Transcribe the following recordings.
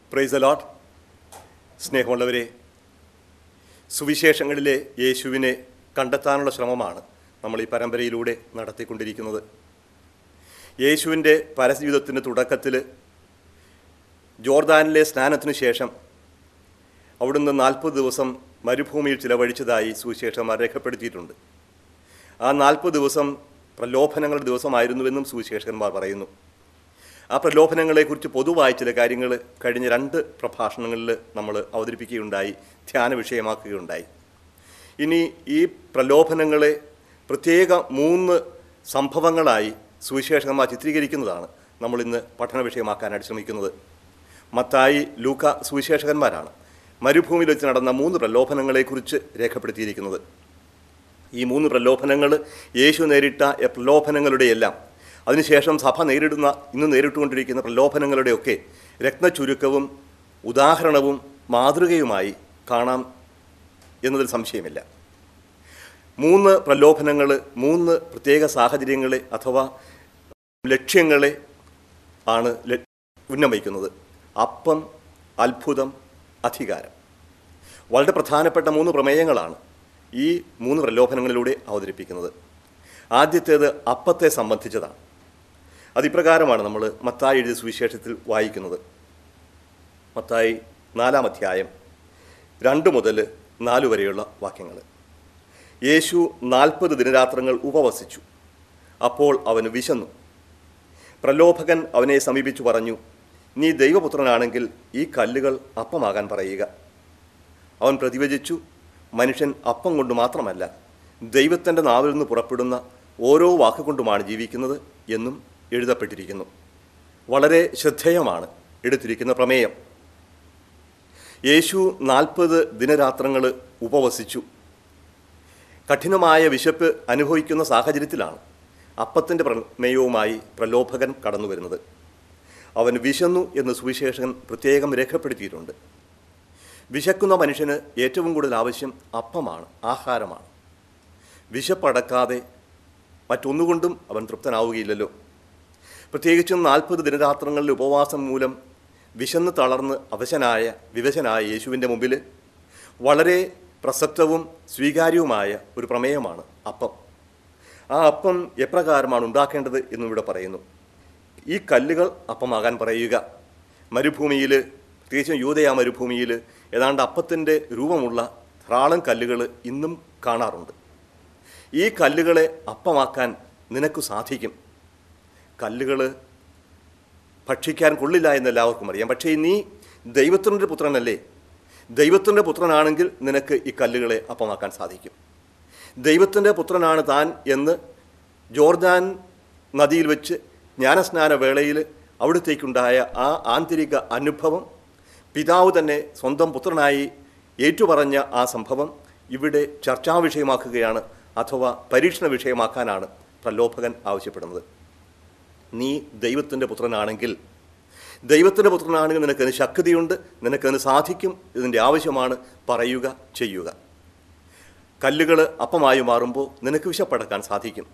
price allot സ്നേഹമുള്ളവരെ സുവിശേഷങ്ങളിലെ യേശുവിനെ കണ്ടെത്താനുള്ള ശ്രമമാണ് നമ്മൾ ഈ പരമ്പരയിലൂടെ നടത്തിക്കൊണ്ടിരിക്കുന്നത് യേശുവിൻ്റെ പരജീവിതത്തിൻ്റെ തുടക്കത്തിൽ ജോർദാനിലെ സ്നാനത്തിനു ശേഷം അവിടുന്ന് നാൽപ്പത് ദിവസം മരുഭൂമിയിൽ ചിലവഴിച്ചതായി സുവിശേഷന്മാർ രേഖപ്പെടുത്തിയിട്ടുണ്ട് ആ നാൽപ്പത് ദിവസം പ്രലോഭനങ്ങളുടെ ദിവസമായിരുന്നുവെന്നും സുവിശേഷകന്മാർ പറയുന്നു ആ പ്രലോഭനങ്ങളെക്കുറിച്ച് പൊതുവായ ചില കാര്യങ്ങൾ കഴിഞ്ഞ രണ്ട് പ്രഭാഷണങ്ങളിൽ നമ്മൾ അവതരിപ്പിക്കുകയുണ്ടായി ധ്യാന വിഷയമാക്കുകയുണ്ടായി ഇനി ഈ പ്രലോഭനങ്ങളെ പ്രത്യേക മൂന്ന് സംഭവങ്ങളായി സുവിശേഷകന്മാർ ചിത്രീകരിക്കുന്നതാണ് നമ്മൾ ഇന്ന് പഠന വിഷയമാക്കാനായിട്ട് ശ്രമിക്കുന്നത് മത്തായി ലൂക്ക സുവിശേഷകന്മാരാണ് മരുഭൂമിയിൽ വെച്ച് നടന്ന മൂന്ന് പ്രലോഭനങ്ങളെക്കുറിച്ച് രേഖപ്പെടുത്തിയിരിക്കുന്നത് ഈ മൂന്ന് പ്രലോഭനങ്ങൾ യേശു നേരിട്ട എ പ്രലോഭനങ്ങളുടെയെല്ലാം അതിനുശേഷം സഭ നേരിടുന്ന ഇന്ന് നേരിട്ടുകൊണ്ടിരിക്കുന്ന പ്രലോഭനങ്ങളുടെയൊക്കെ രത്നചുരുക്കവും ഉദാഹരണവും മാതൃകയുമായി കാണാം എന്നതിൽ സംശയമില്ല മൂന്ന് പ്രലോഭനങ്ങൾ മൂന്ന് പ്രത്യേക സാഹചര്യങ്ങളെ അഥവാ ലക്ഷ്യങ്ങളെ ആണ് ല- ഉന്നമിക്കുന്നത് അപ്പം അത്ഭുതം അധികാരം വളരെ പ്രധാനപ്പെട്ട മൂന്ന് പ്രമേയങ്ങളാണ് ഈ മൂന്ന് പ്രലോഭനങ്ങളിലൂടെ അവതരിപ്പിക്കുന്നത് ആദ്യത്തേത് അപ്പത്തെ സംബന്ധിച്ചതാണ് അതിപ്രകാരമാണ് നമ്മൾ മത്തായി എഴുതിയ സുവിശേഷത്തിൽ വായിക്കുന്നത് മത്തായി നാലാം അധ്യായം രണ്ട് മുതൽ നാല് വരെയുള്ള വാക്യങ്ങൾ യേശു നാൽപ്പത് ദിനരാത്രങ്ങൾ ഉപവസിച്ചു അപ്പോൾ അവന് വിശന്നു പ്രലോഭകൻ അവനെ സമീപിച്ചു പറഞ്ഞു നീ ദൈവപുത്രനാണെങ്കിൽ ഈ കല്ലുകൾ അപ്പമാകാൻ പറയുക അവൻ പ്രതിവചിച്ചു മനുഷ്യൻ അപ്പം കൊണ്ട് മാത്രമല്ല ദൈവത്തിൻ്റെ നാവിൽ നിന്ന് പുറപ്പെടുന്ന ഓരോ വാക്കുകൊണ്ടുമാണ് ജീവിക്കുന്നത് എന്നും എഴുതപ്പെട്ടിരിക്കുന്നു വളരെ ശ്രദ്ധേയമാണ് എടുത്തിരിക്കുന്ന പ്രമേയം യേശു നാൽപ്പത് ദിനരാത്രങ്ങൾ ഉപവസിച്ചു കഠിനമായ വിശപ്പ് അനുഭവിക്കുന്ന സാഹചര്യത്തിലാണ് അപ്പത്തിൻ്റെ പ്രമേയവുമായി പ്രലോഭകൻ കടന്നു വരുന്നത് അവൻ വിശന്നു എന്ന് സുവിശേഷകൻ പ്രത്യേകം രേഖപ്പെടുത്തിയിട്ടുണ്ട് വിശക്കുന്ന മനുഷ്യന് ഏറ്റവും കൂടുതൽ ആവശ്യം അപ്പമാണ് ആഹാരമാണ് വിശപ്പടക്കാതെ മറ്റൊന്നുകൊണ്ടും അവൻ തൃപ്തനാവുകയില്ലല്ലോ പ്രത്യേകിച്ചും നാൽപ്പത് ദിനരാത്രങ്ങളിലെ ഉപവാസം മൂലം വിശന്ന് തളർന്ന് അവശനായ വിവശനായ യേശുവിൻ്റെ മുമ്പിൽ വളരെ പ്രസക്തവും സ്വീകാര്യവുമായ ഒരു പ്രമേയമാണ് അപ്പം ആ അപ്പം എപ്രകാരമാണ് ഉണ്ടാക്കേണ്ടത് എന്നും ഇവിടെ പറയുന്നു ഈ കല്ലുകൾ അപ്പമാകാൻ പറയുക മരുഭൂമിയിൽ പ്രത്യേകിച്ചും യൂതയ മരുഭൂമിയിൽ ഏതാണ്ട് അപ്പത്തിൻ്റെ രൂപമുള്ള ധാരാളം കല്ലുകൾ ഇന്നും കാണാറുണ്ട് ഈ കല്ലുകളെ അപ്പമാക്കാൻ നിനക്ക് സാധിക്കും കല്ലുകൾ ഭക്ഷിക്കാൻ കൊള്ളില്ല എന്ന് എല്ലാവർക്കും അറിയാം പക്ഷേ നീ ദൈവത്തിൻ്റെ പുത്രനല്ലേ ദൈവത്തിൻ്റെ പുത്രനാണെങ്കിൽ നിനക്ക് ഈ കല്ലുകളെ അപ്പമാക്കാൻ സാധിക്കും ദൈവത്തിൻ്റെ പുത്രനാണ് താൻ എന്ന് ജോർദാൻ നദിയിൽ വെച്ച് ജ്ഞാനസ്നാന വേളയിൽ അവിടത്തേക്കുണ്ടായ ആ ആന്തരിക അനുഭവം പിതാവ് തന്നെ സ്വന്തം പുത്രനായി ഏറ്റുപറഞ്ഞ ആ സംഭവം ഇവിടെ ചർച്ചാ വിഷയമാക്കുകയാണ് അഥവാ പരീക്ഷണ വിഷയമാക്കാനാണ് പ്രലോഭകൻ ആവശ്യപ്പെടുന്നത് നീ ദൈവത്തിൻ്റെ പുത്രനാണെങ്കിൽ ദൈവത്തിൻ്റെ പുത്രനാണെങ്കിൽ നിനക്കതിന് ശക്തിയുണ്ട് നിനക്കതിന് സാധിക്കും ഇതിൻ്റെ ആവശ്യമാണ് പറയുക ചെയ്യുക കല്ലുകൾ അപ്പമായി മാറുമ്പോൾ നിനക്ക് വിശപ്പടക്കാൻ സാധിക്കും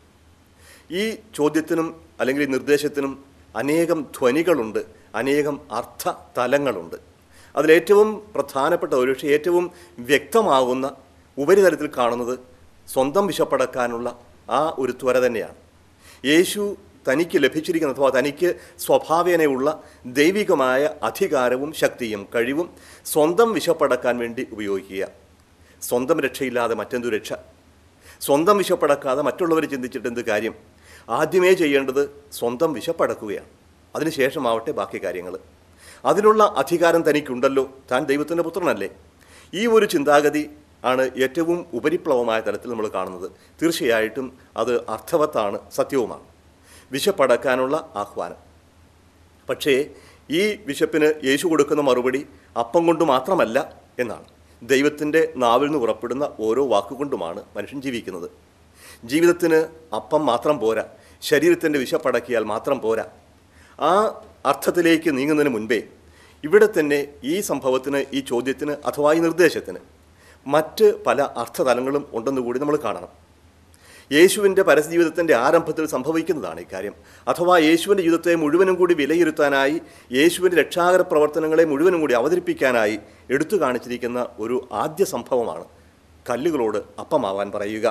ഈ ചോദ്യത്തിനും അല്ലെങ്കിൽ ഈ നിർദ്ദേശത്തിനും അനേകം ധ്വനികളുണ്ട് അനേകം അർത്ഥ തലങ്ങളുണ്ട് അതിലേറ്റവും പ്രധാനപ്പെട്ട ഒരു പക്ഷേ ഏറ്റവും വ്യക്തമാകുന്ന ഉപരിതലത്തിൽ കാണുന്നത് സ്വന്തം വിശപ്പടക്കാനുള്ള ആ ഒരു ത്വര തന്നെയാണ് യേശു തനിക്ക് ലഭിച്ചിരിക്കുന്ന അഥവാ തനിക്ക് സ്വഭാവേനയുള്ള ദൈവികമായ അധികാരവും ശക്തിയും കഴിവും സ്വന്തം വിശപ്പടക്കാൻ വേണ്ടി ഉപയോഗിക്കുക സ്വന്തം രക്ഷയില്ലാതെ മറ്റെന്തു രക്ഷ സ്വന്തം വിശപ്പടക്കാതെ മറ്റുള്ളവർ ചിന്തിച്ചിട്ട് എന്ത് കാര്യം ആദ്യമേ ചെയ്യേണ്ടത് സ്വന്തം വിശപ്പടക്കുകയാണ് അതിനുശേഷമാവട്ടെ ബാക്കി കാര്യങ്ങൾ അതിനുള്ള അധികാരം തനിക്കുണ്ടല്ലോ താൻ ദൈവത്തിൻ്റെ പുത്രനല്ലേ ഈ ഒരു ചിന്താഗതി ആണ് ഏറ്റവും ഉപരിപ്ലവമായ തലത്തിൽ നമ്മൾ കാണുന്നത് തീർച്ചയായിട്ടും അത് അർത്ഥവത്താണ് സത്യവുമാണ് വിശപ്പടക്കാനുള്ള ആഹ്വാനം പക്ഷേ ഈ വിശപ്പിന് യേശു കൊടുക്കുന്ന മറുപടി അപ്പം കൊണ്ട് മാത്രമല്ല എന്നാണ് ദൈവത്തിൻ്റെ നാവിൽ നിന്ന് പുറപ്പെടുന്ന ഓരോ വാക്കുകൊണ്ടുമാണ് മനുഷ്യൻ ജീവിക്കുന്നത് ജീവിതത്തിന് അപ്പം മാത്രം പോരാ ശരീരത്തിൻ്റെ വിശപ്പടക്കിയാൽ മാത്രം പോരാ ആ അർത്ഥത്തിലേക്ക് നീങ്ങുന്നതിന് മുൻപേ ഇവിടെ തന്നെ ഈ സംഭവത്തിന് ഈ ചോദ്യത്തിന് അഥവാ ഈ നിർദ്ദേശത്തിന് മറ്റ് പല അർത്ഥതലങ്ങളും ഉണ്ടെന്ന് കൂടി നമ്മൾ കാണണം യേശുവിൻ്റെ പരസ്യജീവിതത്തിൻ്റെ ആരംഭത്തിൽ സംഭവിക്കുന്നതാണ് ഇക്കാര്യം അഥവാ യേശുവിൻ്റെ ജീവിതത്തെ മുഴുവനും കൂടി വിലയിരുത്താനായി യേശുവിൻ്റെ രക്ഷാകര പ്രവർത്തനങ്ങളെ മുഴുവനും കൂടി അവതരിപ്പിക്കാനായി എടുത്തു കാണിച്ചിരിക്കുന്ന ഒരു ആദ്യ സംഭവമാണ് കല്ലുകളോട് അപ്പമാവാൻ പറയുക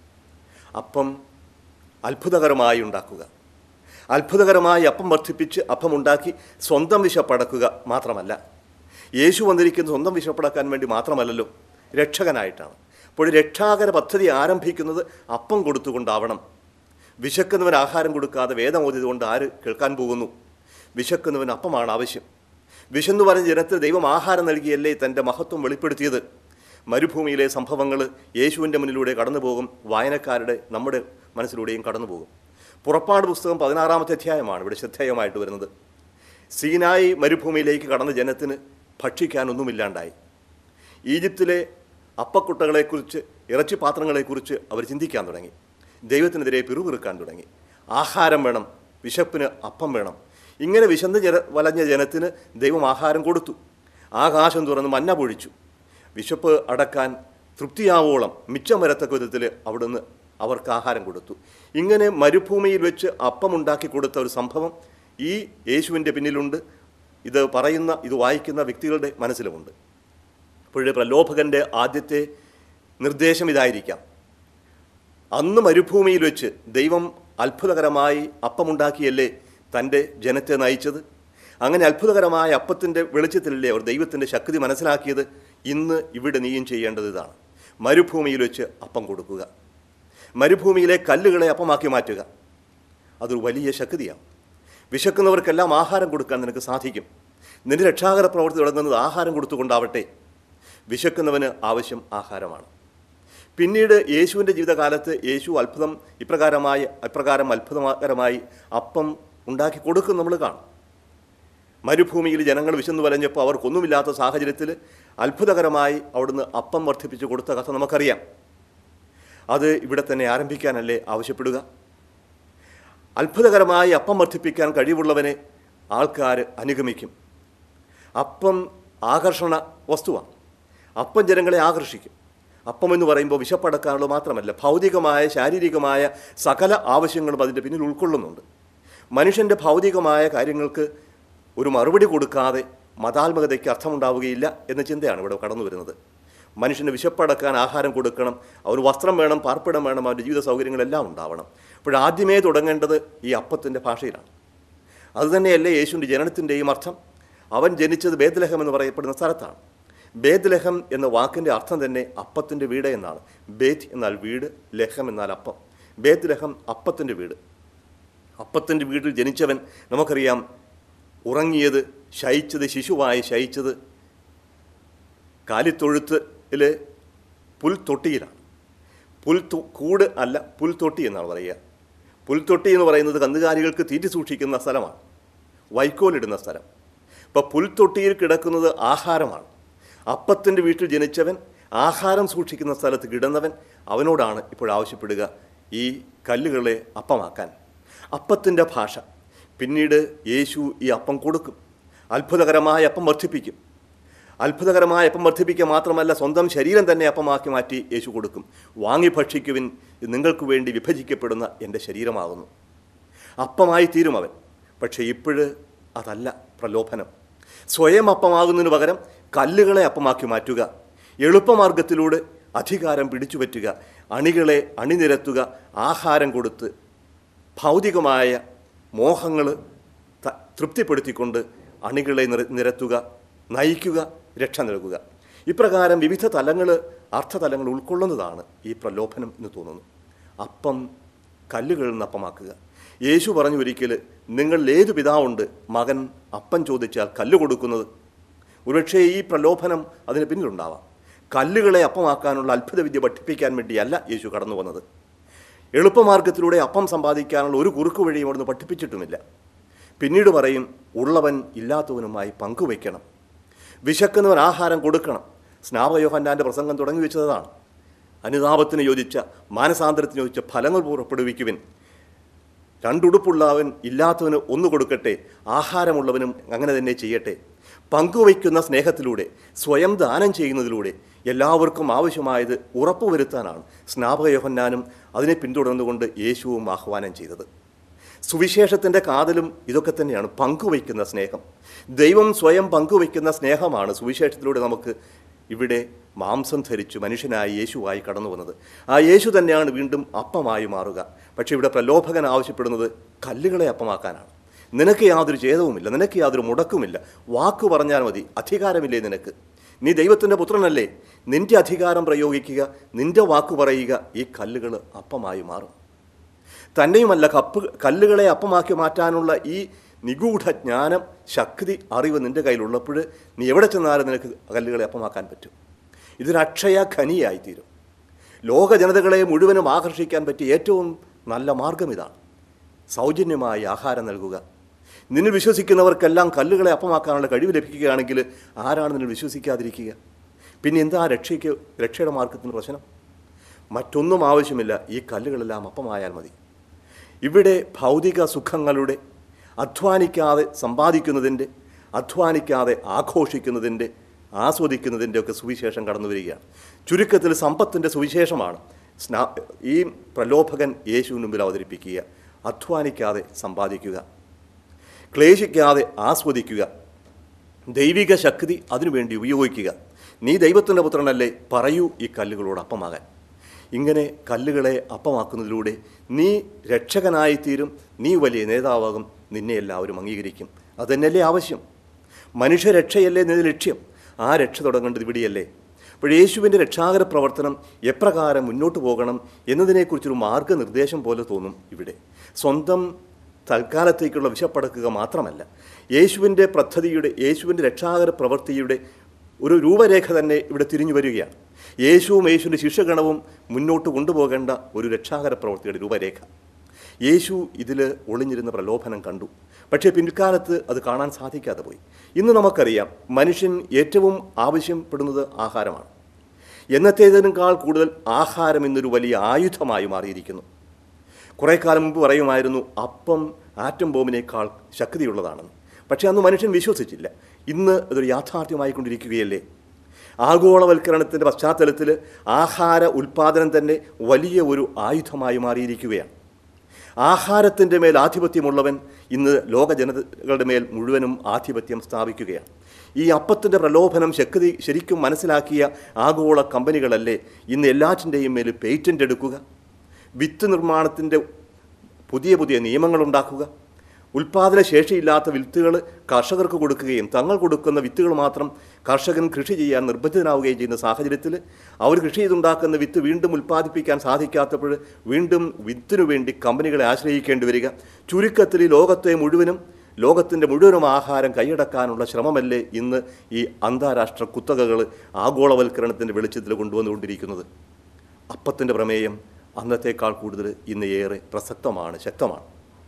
അപ്പം അത്ഭുതകരമായി ഉണ്ടാക്കുക അത്ഭുതകരമായി അപ്പം വർദ്ധിപ്പിച്ച് അപ്പമുണ്ടാക്കി സ്വന്തം വിശപ്പടക്കുക മാത്രമല്ല യേശു വന്നിരിക്കുന്ന സ്വന്തം വിശപ്പടക്കാൻ വേണ്ടി മാത്രമല്ലല്ലോ രക്ഷകനായിട്ടാണ് അപ്പോൾ രക്ഷാകര പദ്ധതി ആരംഭിക്കുന്നത് അപ്പം കൊടുത്തുകൊണ്ടാവണം വിശക്കുന്നവൻ ആഹാരം കൊടുക്കാതെ വേദമോദിയത് കൊണ്ട് ആര് കേൾക്കാൻ പോകുന്നു വിശക്കുന്നവൻ അപ്പമാണ് ആവശ്യം വിശന്നു പറഞ്ഞ ജനത്തിന് ദൈവം ആഹാരം നൽകിയല്ലേ തൻ്റെ മഹത്വം വെളിപ്പെടുത്തിയത് മരുഭൂമിയിലെ സംഭവങ്ങൾ യേശുവിൻ്റെ മുന്നിലൂടെ കടന്നു പോകും വായനക്കാരുടെ നമ്മുടെ മനസ്സിലൂടെയും കടന്നു പോകും പുറപ്പാട് പുസ്തകം പതിനാറാമത്തെ അധ്യായമാണ് ഇവിടെ ശ്രദ്ധേയമായിട്ട് വരുന്നത് സീനായി മരുഭൂമിയിലേക്ക് കടന്ന ജനത്തിന് ഭക്ഷിക്കാനൊന്നുമില്ലാണ്ടായി ഈജിപ്തിലെ അപ്പക്കുട്ടകളെക്കുറിച്ച് ഇറച്ചി പാത്രങ്ങളെക്കുറിച്ച് അവർ ചിന്തിക്കാൻ തുടങ്ങി ദൈവത്തിനെതിരെ പിറുപിറുക്കാൻ തുടങ്ങി ആഹാരം വേണം വിശപ്പിന് അപ്പം വേണം ഇങ്ങനെ വിശന്ന് ജന വലഞ്ഞ ജനത്തിന് ദൈവം ആഹാരം കൊടുത്തു ആകാശം തുറന്ന് മന്ന പൊഴിച്ചു വിശപ്പ് അടക്കാൻ തൃപ്തിയാവോളം മിച്ചം വരത്തക്ക വിധത്തിൽ അവിടുന്ന് അവർക്ക് ആഹാരം കൊടുത്തു ഇങ്ങനെ മരുഭൂമിയിൽ വെച്ച് അപ്പമുണ്ടാക്കി കൊടുത്ത ഒരു സംഭവം ഈ യേശുവിൻ്റെ പിന്നിലുണ്ട് ഇത് പറയുന്ന ഇത് വായിക്കുന്ന വ്യക്തികളുടെ മനസ്സിലുമുണ്ട് അപ്പോൾ പ്രലോഭകൻ്റെ ആദ്യത്തെ നിർദ്ദേശം ഇതായിരിക്കാം അന്ന് മരുഭൂമിയിൽ വെച്ച് ദൈവം അത്ഭുതകരമായി അപ്പമുണ്ടാക്കിയല്ലേ തൻ്റെ ജനത്തെ നയിച്ചത് അങ്ങനെ അത്ഭുതകരമായ അപ്പത്തിൻ്റെ വെളിച്ചത്തിലല്ലേ അവർ ദൈവത്തിൻ്റെ ശക്തി മനസ്സിലാക്കിയത് ഇന്ന് ഇവിടെ നീയും ചെയ്യേണ്ടത് ഇതാണ് മരുഭൂമിയിൽ വെച്ച് അപ്പം കൊടുക്കുക മരുഭൂമിയിലെ കല്ലുകളെ അപ്പമാക്കി മാറ്റുക അതൊരു വലിയ ശക്തിയാണ് വിശക്കുന്നവർക്കെല്ലാം ആഹാരം കൊടുക്കാൻ നിനക്ക് സാധിക്കും നിന്റെ രക്ഷാകര പ്രവൃത്തി തുടങ്ങുന്നത് ആഹാരം കൊടുത്തുകൊണ്ടാവട്ടെ വിശക്കുന്നവന് ആവശ്യം ആഹാരമാണ് പിന്നീട് യേശുവിൻ്റെ ജീവിതകാലത്ത് യേശു അത്ഭുതം ഇപ്രകാരമായി ഇപ്രകാരം അത്ഭുതകരമായി അപ്പം ഉണ്ടാക്കി കൊടുക്കും നമ്മൾ കാണും മരുഭൂമിയിൽ ജനങ്ങൾ വിശന്നു വലഞ്ഞപ്പോൾ അവർക്കൊന്നുമില്ലാത്ത സാഹചര്യത്തിൽ അത്ഭുതകരമായി അവിടുന്ന് അപ്പം വർദ്ധിപ്പിച്ച് കൊടുത്ത കഥ നമുക്കറിയാം അത് ഇവിടെ തന്നെ ആരംഭിക്കാനല്ലേ ആവശ്യപ്പെടുക അത്ഭുതകരമായി അപ്പം വർദ്ധിപ്പിക്കാൻ കഴിവുള്ളവനെ ആൾക്കാർ അനുഗമിക്കും അപ്പം ആകർഷണ വസ്തുവാണ് അപ്പം ജനങ്ങളെ ആകർഷിക്കും അപ്പം എന്ന് പറയുമ്പോൾ വിശപ്പടക്കാനുള്ളത് മാത്രമല്ല ഭൗതികമായ ശാരീരികമായ സകല ആവശ്യങ്ങളും അതിൻ്റെ പിന്നിൽ ഉൾക്കൊള്ളുന്നുണ്ട് മനുഷ്യൻ്റെ ഭൗതികമായ കാര്യങ്ങൾക്ക് ഒരു മറുപടി കൊടുക്കാതെ മതാത്മകതയ്ക്ക് അർത്ഥമുണ്ടാവുകയില്ല എന്ന ചിന്തയാണ് ഇവിടെ കടന്നു വരുന്നത് മനുഷ്യന് വിശപ്പടക്കാൻ ആഹാരം കൊടുക്കണം അവന് വസ്ത്രം വേണം പാർപ്പിടം വേണം അവൻ്റെ ജീവിത സൗകര്യങ്ങളെല്ലാം ഉണ്ടാവണം അപ്പോൾ ആദ്യമേ തുടങ്ങേണ്ടത് ഈ അപ്പത്തിൻ്റെ ഭാഷയിലാണ് അതുതന്നെയല്ലേ യേശുവിൻ്റെ ജനനത്തിൻ്റെയും അർത്ഥം അവൻ ജനിച്ചത് ബേദ്ലഹം എന്ന് പറയപ്പെടുന്ന സ്ഥലത്താണ് ബേദ്ലഹം എന്ന വാക്കിൻ്റെ അർത്ഥം തന്നെ അപ്പത്തിൻ്റെ വീട് എന്നാണ് ബേത്ത് എന്നാൽ വീട് ലഹം എന്നാൽ അപ്പം ബേദ്ലഹം അപ്പത്തിൻ്റെ വീട് അപ്പത്തിൻ്റെ വീട്ടിൽ ജനിച്ചവൻ നമുക്കറിയാം ഉറങ്ങിയത് ശയിച്ചത് ശിശുവായി ശയിച്ചത് കാലിത്തൊഴുത്തിൽ പുൽത്തൊട്ടിയിലാണ് പുൽ കൂട് അല്ല പുൽത്തൊട്ടി എന്നാണ് പറയുക പുൽത്തൊട്ടി എന്ന് പറയുന്നത് കന്നുകാലികൾക്ക് തീറ്റി സൂക്ഷിക്കുന്ന സ്ഥലമാണ് വൈക്കോലിടുന്ന സ്ഥലം ഇപ്പോൾ പുൽത്തൊട്ടിയിൽ കിടക്കുന്നത് ആഹാരമാണ് അപ്പത്തിൻ്റെ വീട്ടിൽ ജനിച്ചവൻ ആഹാരം സൂക്ഷിക്കുന്ന സ്ഥലത്ത് കിടന്നവൻ അവനോടാണ് ഇപ്പോൾ ആവശ്യപ്പെടുക ഈ കല്ലുകളെ അപ്പമാക്കാൻ അപ്പത്തിൻ്റെ ഭാഷ പിന്നീട് യേശു ഈ അപ്പം കൊടുക്കും അത്ഭുതകരമായ അപ്പം വർദ്ധിപ്പിക്കും അത്ഭുതകരമായ അപ്പം വർദ്ധിപ്പിക്കുക മാത്രമല്ല സ്വന്തം ശരീരം തന്നെ അപ്പമാക്കി മാറ്റി യേശു കൊടുക്കും വാങ്ങി ഭക്ഷിക്കുവിൻ ഇത് നിങ്ങൾക്ക് വേണ്ടി വിഭജിക്കപ്പെടുന്ന എൻ്റെ ശരീരമാകുന്നു അപ്പമായി തീരും അവൻ പക്ഷേ ഇപ്പോഴ് അതല്ല പ്രലോഭനം സ്വയം അപ്പമാകുന്നതിന് പകരം കല്ലുകളെ അപ്പമാക്കി മാറ്റുക എളുപ്പമാർഗത്തിലൂടെ അധികാരം പിടിച്ചുപറ്റുക അണികളെ അണിനിരത്തുക ആഹാരം കൊടുത്ത് ഭൗതികമായ മോഹങ്ങൾ തൃപ്തിപ്പെടുത്തിക്കൊണ്ട് അണികളെ നിര നിരത്തുക നയിക്കുക രക്ഷ നൽകുക ഇപ്രകാരം വിവിധ തലങ്ങൾ അർത്ഥതലങ്ങൾ ഉൾക്കൊള്ളുന്നതാണ് ഈ പ്രലോഭനം എന്ന് തോന്നുന്നു അപ്പം കല്ലുകളിൽ നിന്ന് അപ്പമാക്കുക യേശു പറഞ്ഞു ഒരിക്കൽ നിങ്ങളിൽ ഏതു പിതാവുണ്ട് മകൻ അപ്പം ചോദിച്ചാൽ കല്ല് കൊടുക്കുന്നത് ഒരുപക്ഷേ ഈ പ്രലോഭനം അതിന് പിന്നിലുണ്ടാവാം കല്ലുകളെ അപ്പമാക്കാനുള്ള അത്ഭുതവിദ്യ പഠിപ്പിക്കാൻ വേണ്ടിയല്ല യേശു കടന്നു വന്നത് എളുപ്പമാർഗത്തിലൂടെ അപ്പം സമ്പാദിക്കാനുള്ള ഒരു കുറുക്കു വഴിയും അവിടുന്ന് പഠിപ്പിച്ചിട്ടുമില്ല പിന്നീട് പറയും ഉള്ളവൻ ഇല്ലാത്തവനുമായി പങ്കുവയ്ക്കണം വിശക്കുന്നവൻ ആഹാരം കൊടുക്കണം സ്നാപയോഹന്നാൻ്റെ പ്രസംഗം തുടങ്ങി വെച്ചതാണ് അനുതാപത്തിന് യോജിച്ച മാനസാന്തരത്തിന് യോജിച്ച ഫലങ്ങൾ പുറപ്പെടുവിക്കുവിൻ രണ്ടുടുപ്പുള്ളവൻ ഇല്ലാത്തവന് ഒന്ന് കൊടുക്കട്ടെ ആഹാരമുള്ളവനും അങ്ങനെ തന്നെ ചെയ്യട്ടെ പങ്കുവയ്ക്കുന്ന സ്നേഹത്തിലൂടെ സ്വയം ദാനം ചെയ്യുന്നതിലൂടെ എല്ലാവർക്കും ആവശ്യമായത് ഉറപ്പുവരുത്താനാണ് സ്നാപക യോഹന്നാനും അതിനെ പിന്തുടർന്നുകൊണ്ട് യേശുവും ആഹ്വാനം ചെയ്തത് സുവിശേഷത്തിൻ്റെ കാതലും ഇതൊക്കെ തന്നെയാണ് പങ്കുവയ്ക്കുന്ന സ്നേഹം ദൈവം സ്വയം പങ്കുവയ്ക്കുന്ന സ്നേഹമാണ് സുവിശേഷത്തിലൂടെ നമുക്ക് ഇവിടെ മാംസം ധരിച്ചു മനുഷ്യനായി യേശുവായി കടന്നു വന്നത് ആ യേശു തന്നെയാണ് വീണ്ടും അപ്പമായി മാറുക പക്ഷേ ഇവിടെ പ്രലോഭകൻ ആവശ്യപ്പെടുന്നത് കല്ലുകളെ അപ്പമാക്കാനാണ് നിനക്ക് യാതൊരു ഛേദവുമില്ല നിനക്ക് യാതൊരു മുടക്കുമില്ല വാക്ക് പറഞ്ഞാൽ മതി അധികാരമില്ലേ നിനക്ക് നീ ദൈവത്തിൻ്റെ പുത്രനല്ലേ നിന്റെ അധികാരം പ്രയോഗിക്കുക നിന്റെ വാക്ക് പറയുക ഈ കല്ലുകൾ അപ്പമായി മാറും തന്നെയുമല്ല കപ്പ് കല്ലുകളെ അപ്പമാക്കി മാറ്റാനുള്ള ഈ നിഗൂഢ ജ്ഞാനം ശക്തി അറിവ് നിന്റെ കയ്യിലുള്ളപ്പോൾ നീ എവിടെ ചെന്നാലും നിനക്ക് കല്ലുകളെ അപ്പമാക്കാൻ പറ്റും ഇതൊരു അക്ഷയ ഖനിയായിത്തീരും ലോക ജനതകളെ മുഴുവനും ആകർഷിക്കാൻ പറ്റിയ ഏറ്റവും നല്ല മാർഗം ഇതാണ് സൗജന്യമായി ആഹാരം നൽകുക നിന്നിൽ വിശ്വസിക്കുന്നവർക്കെല്ലാം കല്ലുകളെ അപ്പമാക്കാനുള്ള കഴിവ് ലഭിക്കുകയാണെങ്കിൽ ആരാണ് നിന്നിൽ വിശ്വസിക്കാതിരിക്കുക പിന്നെ എന്താ രക്ഷയ്ക്ക് രക്ഷയുടെ മാർഗത്തിന് പ്രശ്നം മറ്റൊന്നും ആവശ്യമില്ല ഈ കല്ലുകളെല്ലാം അപ്പമായാൽ മതി ഇവിടെ ഭൗതിക സുഖങ്ങളുടെ അധ്വാനിക്കാതെ സമ്പാദിക്കുന്നതിൻ്റെ അധ്വാനിക്കാതെ ആഘോഷിക്കുന്നതിൻ്റെ ആസ്വദിക്കുന്നതിൻ്റെ ഒക്കെ സുവിശേഷം കടന്നു വരികയാണ് ചുരുക്കത്തിൽ സമ്പത്തിൻ്റെ സുവിശേഷമാണ് സ്നാ ഈ പ്രലോഭകൻ യേശുവിന് മുമ്പിൽ അവതരിപ്പിക്കുക അധ്വാനിക്കാതെ സമ്പാദിക്കുക ക്ലേശിക്കാതെ ആസ്വദിക്കുക ദൈവിക ശക്തി അതിനുവേണ്ടി ഉപയോഗിക്കുക നീ ദൈവത്തിൻ്റെ പുത്രനല്ലേ പറയൂ ഈ കല്ലുകളോട് അപ്പമാകാൻ ഇങ്ങനെ കല്ലുകളെ അപ്പമാക്കുന്നതിലൂടെ നീ രക്ഷകനായിത്തീരും നീ വലിയ നേതാവാകും നിന്നെ എല്ലാവരും അംഗീകരിക്കും അതുതന്നെയല്ലേ ആവശ്യം മനുഷ്യരക്ഷയല്ലേ നിന്റെ ലക്ഷ്യം ആ രക്ഷ തുടങ്ങേണ്ടത് ഇവിടെയല്ലേ അപ്പോൾ യേശുവിൻ്റെ രക്ഷാകര പ്രവർത്തനം എപ്രകാരം മുന്നോട്ട് പോകണം എന്നതിനെക്കുറിച്ചൊരു മാർഗനിർദ്ദേശം പോലെ തോന്നും ഇവിടെ സ്വന്തം തൽക്കാലത്തേക്കുള്ള വിശപ്പടക്കുക മാത്രമല്ല യേശുവിൻ്റെ പദ്ധതിയുടെ യേശുവിൻ്റെ രക്ഷാകര പ്രവൃത്തിയുടെ ഒരു രൂപരേഖ തന്നെ ഇവിടെ തിരിഞ്ഞു വരികയാണ് യേശുവും യേശുവിൻ്റെ ശിഷ്യഗണവും മുന്നോട്ട് കൊണ്ടുപോകേണ്ട ഒരു രക്ഷാകര പ്രവൃത്തിയുടെ രൂപരേഖ യേശു ഇതിൽ ഒളിഞ്ഞിരുന്ന പ്രലോഭനം കണ്ടു പക്ഷേ പിൽക്കാലത്ത് അത് കാണാൻ സാധിക്കാതെ പോയി ഇന്ന് നമുക്കറിയാം മനുഷ്യൻ ഏറ്റവും ആവശ്യപ്പെടുന്നത് ആഹാരമാണ് എന്നത്തേതിനേക്കാൾ കൂടുതൽ ആഹാരം ഇന്നൊരു വലിയ ആയുധമായി മാറിയിരിക്കുന്നു കുറേ കാലം മുമ്പ് പറയുമായിരുന്നു അപ്പം ആറ്റം ബോംബിനേക്കാൾ ശക്തിയുള്ളതാണെന്ന് പക്ഷേ അന്ന് മനുഷ്യൻ വിശ്വസിച്ചില്ല ഇന്ന് അതൊരു യാഥാർത്ഥ്യമായിക്കൊണ്ടിരിക്കുകയല്ലേ ആഗോളവൽക്കരണത്തിൻ്റെ പശ്ചാത്തലത്തിൽ ആഹാര ഉൽപ്പാദനം തന്നെ വലിയ ഒരു ആയുധമായി മാറിയിരിക്കുകയാണ് ആഹാരത്തിൻ്റെ മേൽ ആധിപത്യമുള്ളവൻ ഇന്ന് ലോക ജനതകളുടെ മേൽ മുഴുവനും ആധിപത്യം സ്ഥാപിക്കുകയാണ് ഈ അപ്പത്തിൻ്റെ പ്രലോഭനം ശക്തി ശരിക്കും മനസ്സിലാക്കിയ ആഗോള കമ്പനികളല്ലേ ഇന്ന് എല്ലാറ്റിൻ്റെയും മേൽ പേറ്റൻ്റ് എടുക്കുക വിത്ത് നിർമ്മാണത്തിൻ്റെ പുതിയ പുതിയ നിയമങ്ങൾ ഉണ്ടാക്കുക ഉൽപാദന ശേഷിയില്ലാത്ത വിത്തുകൾ കർഷകർക്ക് കൊടുക്കുകയും തങ്ങൾ കൊടുക്കുന്ന വിത്തുകൾ മാത്രം കർഷകൻ കൃഷി ചെയ്യാൻ നിർബന്ധിതനാവുകയും ചെയ്യുന്ന സാഹചര്യത്തിൽ അവർ കൃഷി ചെയ്തുണ്ടാക്കുന്ന വിത്ത് വീണ്ടും ഉൽപ്പാദിപ്പിക്കാൻ സാധിക്കാത്തപ്പോൾ വീണ്ടും വിത്തിനു വേണ്ടി കമ്പനികളെ ആശ്രയിക്കേണ്ടി വരിക ചുരുക്കത്തിൽ ഈ ലോകത്തെ മുഴുവനും ലോകത്തിൻ്റെ മുഴുവനും ആഹാരം കൈയടക്കാനുള്ള ശ്രമമല്ലേ ഇന്ന് ഈ അന്താരാഷ്ട്ര കുത്തകകൾ ആഗോളവൽക്കരണത്തിൻ്റെ വെളിച്ചത്തിൽ കൊണ്ടുവന്നുകൊണ്ടിരിക്കുന്നത് അപ്പത്തിൻ്റെ പ്രമേയം അന്നത്തേക്കാൾ കൂടുതൽ ഇന്ന് ഏറെ പ്രസക്തമാണ് ശക്തമാണ്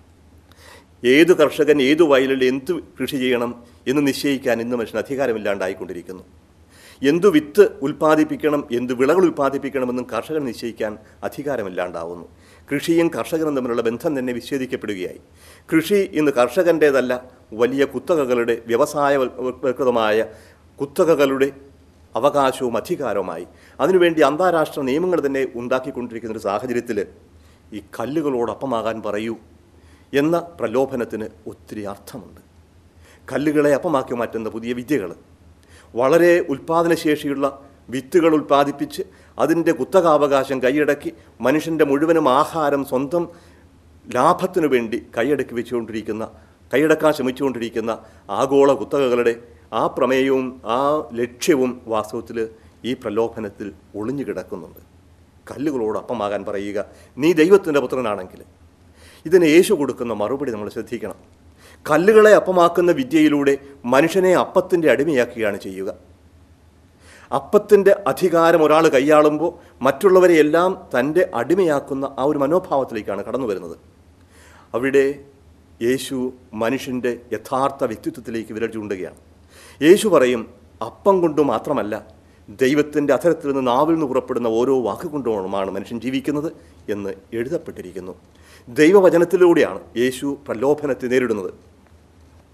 ഏത് കർഷകൻ ഏത് വയലിൽ എന്ത് കൃഷി ചെയ്യണം എന്ന് നിശ്ചയിക്കാൻ ഇന്ന് മനുഷ്യന് അധികാരമില്ലാണ്ടായിക്കൊണ്ടിരിക്കുന്നു എന്തു വിത്ത് ഉൽപ്പാദിപ്പിക്കണം എന്ത് വിളകൾ ഉൽപ്പാദിപ്പിക്കണമെന്നും കർഷകൻ നിശ്ചയിക്കാൻ അധികാരമില്ലാണ്ടാവുന്നു കൃഷിയും കർഷകനും തമ്മിലുള്ള ബന്ധം തന്നെ വിച്ഛേദിക്കപ്പെടുകയായി കൃഷി ഇന്ന് കർഷകൻ്റേതല്ല വലിയ കുത്തകകളുടെ വ്യവസായവൽകൃതമായ കുത്തകകളുടെ അവകാശവും അധികാരവുമായി അതിനുവേണ്ടി അന്താരാഷ്ട്ര നിയമങ്ങൾ തന്നെ ഉണ്ടാക്കിക്കൊണ്ടിരിക്കുന്ന ഒരു സാഹചര്യത്തിൽ ഈ കല്ലുകളോടൊപ്പമാകാൻ പറയൂ എന്ന പ്രലോഭനത്തിന് ഒത്തിരി അർത്ഥമുണ്ട് കല്ലുകളെ അപ്പമാക്കി മാറ്റുന്ന പുതിയ വിദ്യകൾ വളരെ ഉൽപ്പാദനശേഷിയുള്ള വിത്തുകൾ ഉൽപ്പാദിപ്പിച്ച് അതിൻ്റെ കുത്തകാവകാശം കൈയടക്കി മനുഷ്യൻ്റെ മുഴുവനും ആഹാരം സ്വന്തം ലാഭത്തിനു വേണ്ടി കൈയടക്കി വെച്ചുകൊണ്ടിരിക്കുന്ന കൈയടക്കാൻ ശ്രമിച്ചുകൊണ്ടിരിക്കുന്ന ആഗോള കുത്തകകളുടെ ആ പ്രമേയവും ആ ലക്ഷ്യവും വാസ്തവത്തിൽ ഈ പ്രലോഭനത്തിൽ ഒളിഞ്ഞു കിടക്കുന്നുണ്ട് കല്ലുകളോട് അപ്പമാകാൻ പറയുക നീ ദൈവത്തിൻ്റെ പുത്രനാണെങ്കിൽ ഇതിന് യേശു കൊടുക്കുന്ന മറുപടി നമ്മൾ ശ്രദ്ധിക്കണം കല്ലുകളെ അപ്പമാക്കുന്ന വിദ്യയിലൂടെ മനുഷ്യനെ അപ്പത്തിൻ്റെ അടിമയാക്കുകയാണ് ചെയ്യുക അപ്പത്തിൻ്റെ അധികാരം ഒരാൾ കൈയാളുമ്പോൾ മറ്റുള്ളവരെ എല്ലാം തൻ്റെ അടിമയാക്കുന്ന ആ ഒരു മനോഭാവത്തിലേക്കാണ് കടന്നു വരുന്നത് അവിടെ യേശു മനുഷ്യൻ്റെ യഥാർത്ഥ വ്യക്തിത്വത്തിലേക്ക് വിരൽ ചൂണ്ടുകയാണ് യേശു പറയും അപ്പം കൊണ്ട് മാത്രമല്ല ദൈവത്തിൻ്റെ അധരത്തിൽ നിന്ന് നാവിൽ നിന്ന് പുറപ്പെടുന്ന ഓരോ വാക്കുകൊണ്ടുമാണ് മനുഷ്യൻ ജീവിക്കുന്നത് എന്ന് എഴുതപ്പെട്ടിരിക്കുന്നു ദൈവവചനത്തിലൂടെയാണ് യേശു പ്രലോഭനത്തെ നേരിടുന്നത്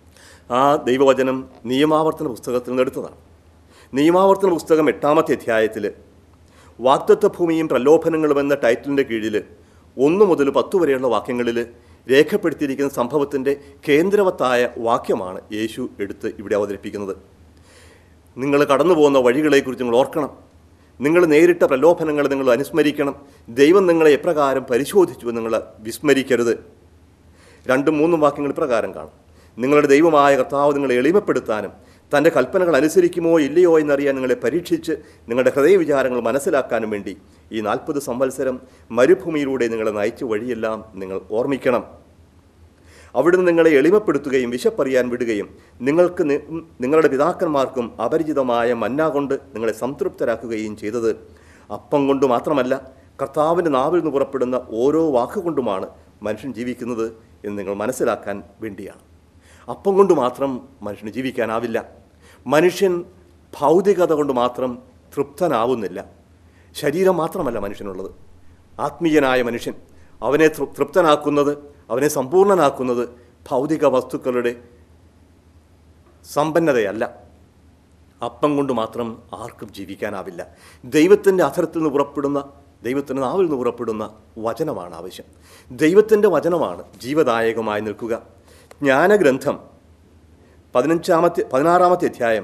ആ ദൈവവചനം നിയമാവർത്തന പുസ്തകത്തിൽ നിന്ന് എടുത്തതാണ് നിയമാവർത്തന പുസ്തകം എട്ടാമത്തെ അധ്യായത്തിൽ വാക്തത്വ ഭൂമിയും പ്രലോഭനങ്ങളും എന്ന ടൈറ്റിലിൻ്റെ കീഴിൽ ഒന്ന് മുതൽ പത്ത് വരെയുള്ള വാക്യങ്ങളിൽ രേഖപ്പെടുത്തിയിരിക്കുന്ന സംഭവത്തിൻ്റെ കേന്ദ്രവത്തായ വാക്യമാണ് യേശു എടുത്ത് ഇവിടെ അവതരിപ്പിക്കുന്നത് നിങ്ങൾ കടന്നു പോകുന്ന വഴികളെക്കുറിച്ച് നിങ്ങൾ ഓർക്കണം നിങ്ങൾ നേരിട്ട പ്രലോഭനങ്ങൾ നിങ്ങൾ അനുസ്മരിക്കണം ദൈവം നിങ്ങളെ എപ്രകാരം പരിശോധിച്ചു നിങ്ങൾ വിസ്മരിക്കരുത് രണ്ടും മൂന്നും വാക്യങ്ങൾ ഇപ്രകാരം കാണും നിങ്ങളുടെ ദൈവമായ കർത്താവ് നിങ്ങളെ എളിമപ്പെടുത്താനും തൻ്റെ കൽപ്പനകൾ അനുസരിക്കുമോ ഇല്ലയോ എന്നറിയാൻ നിങ്ങളെ പരീക്ഷിച്ച് നിങ്ങളുടെ ഹൃദയവിചാരങ്ങൾ മനസ്സിലാക്കാനും വേണ്ടി ഈ നാൽപ്പത് സംവത്സരം മരുഭൂമിയിലൂടെ നിങ്ങളെ നയിച്ച വഴിയെല്ലാം നിങ്ങൾ ഓർമ്മിക്കണം അവിടുന്ന് നിങ്ങളെ എളിമപ്പെടുത്തുകയും വിശപ്പറിയാൻ വിടുകയും നിങ്ങൾക്ക് നി- നിങ്ങളുടെ പിതാക്കന്മാർക്കും അപരിചിതമായ മന്ന കൊണ്ട് നിങ്ങളെ സംതൃപ്തരാക്കുകയും ചെയ്തത് അപ്പം കൊണ്ട് മാത്രമല്ല കർത്താവിൻ്റെ നാവിൽ നിന്ന് പുറപ്പെടുന്ന ഓരോ വാക്കുകൊണ്ടുമാണ് മനുഷ്യൻ ജീവിക്കുന്നത് എന്ന് നിങ്ങൾ മനസ്സിലാക്കാൻ വേണ്ടിയാണ് അപ്പം കൊണ്ട് മാത്രം മനുഷ്യന് ജീവിക്കാനാവില്ല മനുഷ്യൻ ഭൗതികത കൊണ്ട് മാത്രം തൃപ്തനാവുന്നില്ല ശരീരം മാത്രമല്ല മനുഷ്യനുള്ളത് ആത്മീയനായ മനുഷ്യൻ അവനെ തൃ- തൃപ്തനാക്കുന്നത് അവനെ സമ്പൂർണ്ണനാക്കുന്നത് ഭൗതിക വസ്തുക്കളുടെ സമ്പന്നതയല്ല അപ്പം കൊണ്ട് മാത്രം ആർക്കും ജീവിക്കാനാവില്ല ദൈവത്തിൻ്റെ അധരത്തിൽ നിന്ന് പുറപ്പെടുന്ന ദൈവത്തിൻ്റെ നാവിൽ നിന്ന് പുറപ്പെടുന്ന വചനമാണ് ആവശ്യം ദൈവത്തിൻ്റെ വചനമാണ് ജീവദായകമായി നിൽക്കുക ജ്ഞാനഗ്രന്ഥം പതിനഞ്ചാമത്തെ പതിനാറാമത്തെ അധ്യായം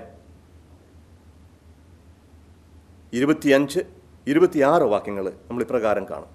ഇരുപത്തിയഞ്ച് ഇരുപത്തിയാറ് വാക്യങ്ങൾ നമ്മൾ ഇപ്രകാരം കാണും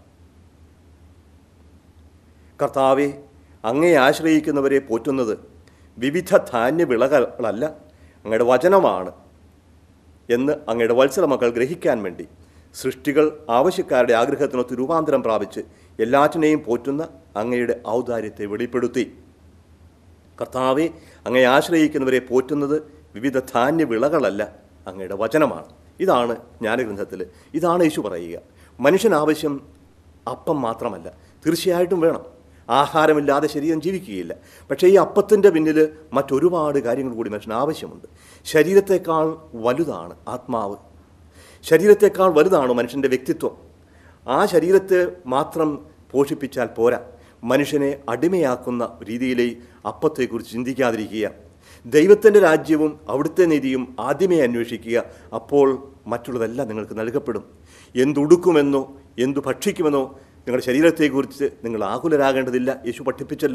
കർത്താവെ അങ്ങയെ ആശ്രയിക്കുന്നവരെ പോറ്റുന്നത് വിവിധ ധാന്യവിളകളല്ല അങ്ങയുടെ വചനമാണ് എന്ന് അങ്ങയുടെ വത്സല മക്കൾ ഗ്രഹിക്കാൻ വേണ്ടി സൃഷ്ടികൾ ആവശ്യക്കാരുടെ ആഗ്രഹത്തിനൊത്ത് രൂപാന്തരം പ്രാപിച്ച് എല്ലാറ്റിനെയും പോറ്റുന്ന അങ്ങയുടെ ഔദാര്യത്തെ വെളിപ്പെടുത്തി കർത്താവെ അങ്ങയെ ആശ്രയിക്കുന്നവരെ പോറ്റുന്നത് വിവിധ ധാന്യവിളകളല്ല അങ്ങയുടെ വചനമാണ് ഇതാണ് ജ്ഞാനഗ്രന്ഥത്തിൽ ഇതാണ് യേശു പറയുക മനുഷ്യൻ ആവശ്യം അപ്പം മാത്രമല്ല തീർച്ചയായിട്ടും വേണം ആഹാരമില്ലാതെ ശരീരം ജീവിക്കുകയില്ല പക്ഷേ ഈ അപ്പത്തിൻ്റെ പിന്നിൽ മറ്റൊരുപാട് കാര്യങ്ങൾ കൂടി മനുഷ്യന് ആവശ്യമുണ്ട് ശരീരത്തെക്കാൾ വലുതാണ് ആത്മാവ് ശരീരത്തെക്കാൾ വലുതാണ് മനുഷ്യൻ്റെ വ്യക്തിത്വം ആ ശരീരത്തെ മാത്രം പോഷിപ്പിച്ചാൽ പോരാ മനുഷ്യനെ അടിമയാക്കുന്ന രീതിയിലെ അപ്പത്തെക്കുറിച്ച് ചിന്തിക്കാതിരിക്കുക ദൈവത്തിൻ്റെ രാജ്യവും അവിടുത്തെ നീതിയും ആദ്യമേ അന്വേഷിക്കുക അപ്പോൾ മറ്റുള്ളതെല്ലാം നിങ്ങൾക്ക് നൽകപ്പെടും എന്തുടുക്കുമെന്നോ എന്തു ഭക്ഷിക്കുമെന്നോ നിങ്ങളുടെ ശരീരത്തെക്കുറിച്ച് നിങ്ങൾ ആകുലരാകേണ്ടതില്ല യേശു പഠിപ്പിച്ചല്ലോ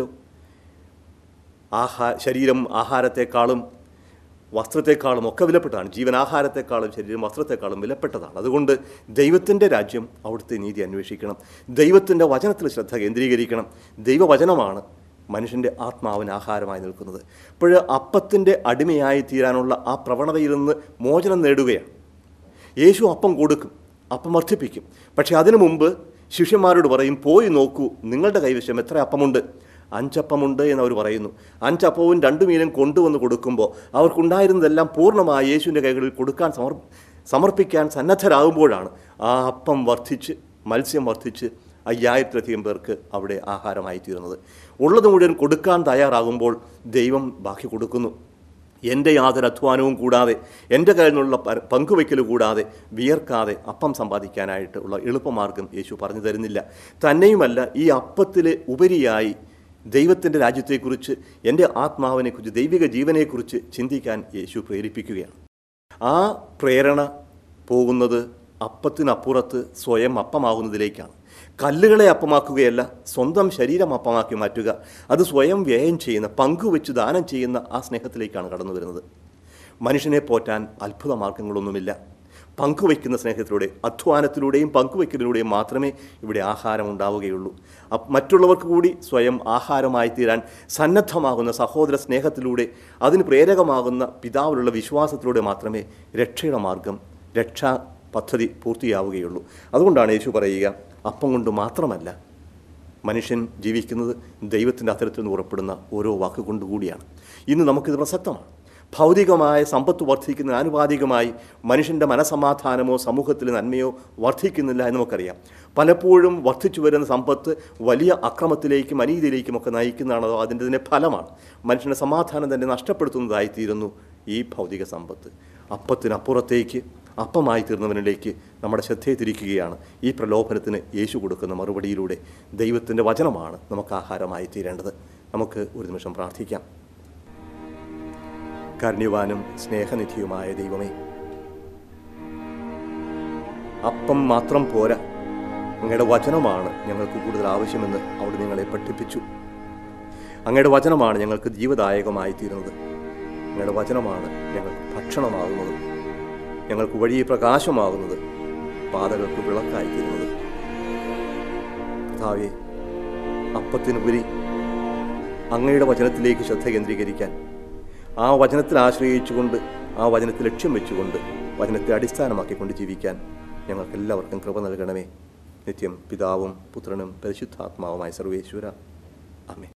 ആഹാ ശരീരം ആഹാരത്തെക്കാളും വസ്ത്രത്തെക്കാളും ഒക്കെ വിലപ്പെട്ടതാണ് ജീവൻ ആഹാരത്തെക്കാളും ശരീരം വസ്ത്രത്തെക്കാളും വിലപ്പെട്ടതാണ് അതുകൊണ്ട് ദൈവത്തിൻ്റെ രാജ്യം അവിടുത്തെ നീതി അന്വേഷിക്കണം ദൈവത്തിൻ്റെ വചനത്തിൽ ശ്രദ്ധ കേന്ദ്രീകരിക്കണം ദൈവവചനമാണ് മനുഷ്യൻ്റെ ആത്മാവിന് ആഹാരമായി നിൽക്കുന്നത് അപ്പോൾ അപ്പത്തിൻ്റെ അടിമയായി തീരാനുള്ള ആ പ്രവണതയിൽ നിന്ന് മോചനം നേടുകയാണ് യേശു അപ്പം കൊടുക്കും അപ്പം വർദ്ധിപ്പിക്കും പക്ഷെ അതിനു മുമ്പ് ശിഷ്യന്മാരോട് പറയും പോയി നോക്കൂ നിങ്ങളുടെ കൈവശം എത്ര അപ്പമുണ്ട് അഞ്ചപ്പമുണ്ട് എന്ന് അവർ പറയുന്നു അഞ്ചപ്പവും രണ്ടു മീനും കൊണ്ടുവന്ന് കൊടുക്കുമ്പോൾ അവർക്കുണ്ടായിരുന്നതെല്ലാം പൂർണ്ണമായി യേശുവിൻ്റെ കൈകളിൽ കൊടുക്കാൻ സമർ സമർപ്പിക്കാൻ സന്നദ്ധരാകുമ്പോഴാണ് ആ അപ്പം വർദ്ധിച്ച് മത്സ്യം വർദ്ധിച്ച് അയ്യായിരത്തിലധികം പേർക്ക് അവിടെ ആഹാരമായി തീരുന്നത് ഉള്ളത് മുഴുവൻ കൊടുക്കാൻ തയ്യാറാകുമ്പോൾ ദൈവം ബാക്കി കൊടുക്കുന്നു എൻ്റെ യാതൊരു അധ്വാനവും കൂടാതെ എൻ്റെ കയ്യിൽ നിന്നുള്ള പ- പങ്കുവയ്ക്കൽ കൂടാതെ വിയർക്കാതെ അപ്പം സമ്പാദിക്കാനായിട്ട് ഉള്ള എളുപ്പമാർഗം യേശു പറഞ്ഞു തരുന്നില്ല തന്നെയുമല്ല ഈ അപ്പത്തിൽ ഉപരിയായി ദൈവത്തിൻ്റെ രാജ്യത്തെക്കുറിച്ച് എൻ്റെ ആത്മാവിനെക്കുറിച്ച് ദൈവിക ജീവനെക്കുറിച്ച് ചിന്തിക്കാൻ യേശു പ്രേരിപ്പിക്കുകയാണ് ആ പ്രേരണ പോകുന്നത് അപ്പത്തിനപ്പുറത്ത് സ്വയം അപ്പമാകുന്നതിലേക്കാണ് കല്ലുകളെ അപ്പമാക്കുകയല്ല സ്വന്തം ശരീരം അപ്പമാക്കി മാറ്റുക അത് സ്വയം വ്യയം ചെയ്യുന്ന പങ്കുവെച്ച് ദാനം ചെയ്യുന്ന ആ സ്നേഹത്തിലേക്കാണ് കടന്നു വരുന്നത് മനുഷ്യനെ പോറ്റാൻ അത്ഭുത മാർഗങ്ങളൊന്നുമില്ല പങ്കുവയ്ക്കുന്ന സ്നേഹത്തിലൂടെ അധ്വാനത്തിലൂടെയും പങ്കുവയ്ക്കലിലൂടെയും മാത്രമേ ഇവിടെ ആഹാരം ഉണ്ടാവുകയുള്ളൂ അപ്പ് മറ്റുള്ളവർക്ക് കൂടി സ്വയം ആഹാരമായി തീരാൻ സന്നദ്ധമാകുന്ന സഹോദര സ്നേഹത്തിലൂടെ അതിന് പ്രേരകമാകുന്ന പിതാവിലുള്ള വിശ്വാസത്തിലൂടെ മാത്രമേ രക്ഷയുടെ മാർഗം രക്ഷാ പദ്ധതി പൂർത്തിയാവുകയുള്ളൂ അതുകൊണ്ടാണ് യേശു പറയുക അപ്പം കൊണ്ട് മാത്രമല്ല മനുഷ്യൻ ജീവിക്കുന്നത് ദൈവത്തിൻ്റെ അത്തരത്തിൽ നിന്ന് പുറപ്പെടുന്ന ഓരോ വാക്കുകൊണ്ട് കൂടിയാണ് ഇന്ന് നമുക്കിത് പ്രസക്തമാണ് ഭൗതികമായ സമ്പത്ത് വർദ്ധിക്കുന്ന ആനുപാതികമായി മനുഷ്യൻ്റെ മനസമാധാനമോ സമൂഹത്തിലെ നന്മയോ വർദ്ധിക്കുന്നില്ല എന്ന് നമുക്കറിയാം പലപ്പോഴും വർദ്ധിച്ചു വരുന്ന സമ്പത്ത് വലിയ അക്രമത്തിലേക്കും അനീതിയിലേക്കും ഒക്കെ നയിക്കുന്നതാണ് അതോ അതിൻ്റെ തന്നെ ഫലമാണ് മനുഷ്യൻ്റെ സമാധാനം തന്നെ നഷ്ടപ്പെടുത്തുന്നതായിത്തീരുന്നു ഈ ഭൗതിക സമ്പത്ത് അപ്പത്തിനപ്പുറത്തേക്ക് അപ്പമായി തീർന്നവനിലേക്ക് നമ്മുടെ ശ്രദ്ധയെ തിരിക്കുകയാണ് ഈ പ്രലോഭനത്തിന് യേശു കൊടുക്കുന്ന മറുപടിയിലൂടെ ദൈവത്തിൻ്റെ വചനമാണ് നമുക്ക് ആഹാരമായി തീരേണ്ടത് നമുക്ക് ഒരു നിമിഷം പ്രാർത്ഥിക്കാം കാരുണ്യവാനും സ്നേഹനിധിയുമായ ദൈവമേ അപ്പം മാത്രം പോരാ അങ്ങയുടെ വചനമാണ് ഞങ്ങൾക്ക് കൂടുതൽ ആവശ്യമെന്ന് അവിടെ നിങ്ങളെ പഠിപ്പിച്ചു അങ്ങയുടെ വചനമാണ് ഞങ്ങൾക്ക് ജീവദായകമായി തീരുന്നത് അങ്ങയുടെ വചനമാണ് ഞങ്ങൾക്ക് ഭക്ഷണമാകുന്നത് ഞങ്ങൾക്ക് വഴി പ്രകാശമാകുന്നത് പാതകൾക്ക് വിളക്കായി തീരുന്നത് കർത്താവെ അപ്പത്തിനുപരി അങ്ങയുടെ വചനത്തിലേക്ക് ശ്രദ്ധ കേന്ദ്രീകരിക്കാൻ ആ വചനത്തിൽ ആശ്രയിച്ചുകൊണ്ട് ആ വചനത്തിൽ ലക്ഷ്യം വെച്ചുകൊണ്ട് വചനത്തെ അടിസ്ഥാനമാക്കിക്കൊണ്ട് ജീവിക്കാൻ ഞങ്ങൾക്ക് എല്ലാവർക്കും കൃപ നൽകണമേ നിത്യം പിതാവും പുത്രനും പരിശുദ്ധാത്മാവുമായ സർവേശ്വര അമേ